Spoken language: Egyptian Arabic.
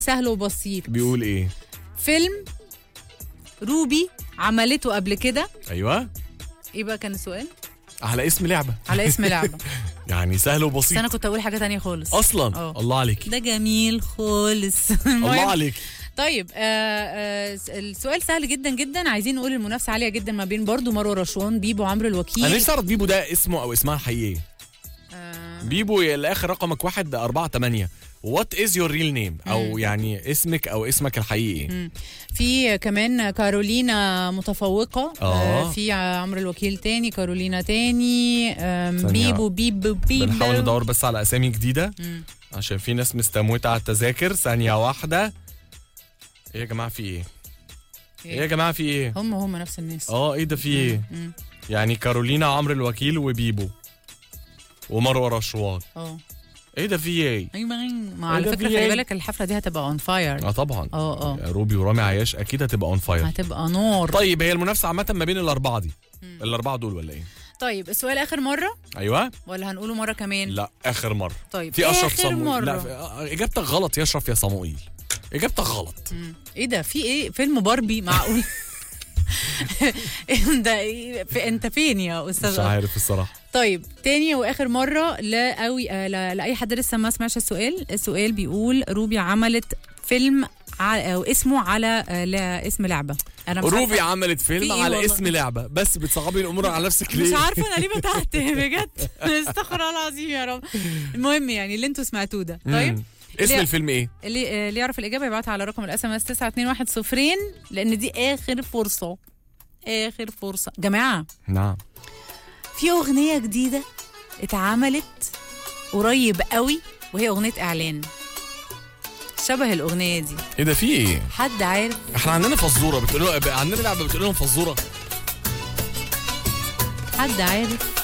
سهل وبسيط بيقول ايه فيلم روبي عملته قبل كده ايوه ايه بقى كان السؤال على اسم لعبه على اسم لعبه يعني سهل بس وبسيط انا كنت اقول حاجه تانية خالص اصلا اه. الله عليك ده جميل خالص الله المهم عليك طيب آه آه السؤال سهل جدا جدا عايزين نقول المنافسه عاليه جدا ما بين برضو مروه رشوان بيبو عمرو الوكيل انا نفسي اعرف بيبو ده اسمه او اسمها الحقيقيه آه بيبو الاخر رقمك واحد أربعة تمانية وات از يور ريل نيم او يعني اسمك او اسمك الحقيقي في كمان كارولينا متفوقة آه. في عمرو الوكيل تاني كارولينا تاني آم، ثانية. بيبو بيبو بيبو بنحاول ندور بس على اسامي جديده مم. عشان في ناس مستموته على التذاكر ثانيه واحده ايه يا جماعه في ايه ايه يا جماعه في ايه هم هم نفس الناس اه ايه ده في ايه مم. يعني كارولينا عمرو الوكيل وبيبو ومروه رشوان اه ايه ده في ايه ايوه ما على ده فكره في خلي إيه؟ بالك الحفله دي هتبقى اون فاير اه طبعا اه اه روبي ورامي عياش اكيد هتبقى اون فاير هتبقى نور طيب هي المنافسه عامه ما بين الاربعه دي الاربعه دول ولا ايه طيب السؤال اخر مره ايوه ولا هنقوله مره كمان لا اخر مره طيب في اشرف اخر صموئيل مره لا في... آه، اجابتك غلط يا اشرف يا صموئيل اجابتك غلط مم. ايه ده في ايه فيلم باربي معقول ده إيه؟ في انت فين يا استاذ مش عارف الصراحه طيب تاني واخر مره لا قوي آه لا لاي حد لسه ما سمعش السؤال السؤال بيقول روبي عملت فيلم ع- او اسمه على آه لا اسم لعبه انا مش روبي عارفة- عملت في فيلم إيه على والله؟ اسم لعبه بس بتصعبي الامور على نفسك مش ليه عارفه انا ليه بتعته بجد استغفر الله العظيم يا رب المهم يعني اللي انتوا سمعتوه ده طيب مم. اسم ليه- الفيلم ايه اللي آه، اللي يعرف الاجابه يبعتها على رقم الاس ام اس 9210 لان دي اخر فرصه اخر فرصه جماعه نعم في اغنيه جديده اتعملت قريب قوي وهي اغنيه اعلان شبه الاغنيه دي ايه ده في ايه حد عارف احنا عندنا فزوره بتقولوا عندنا لعبه بتقول لهم فزوره حد عارف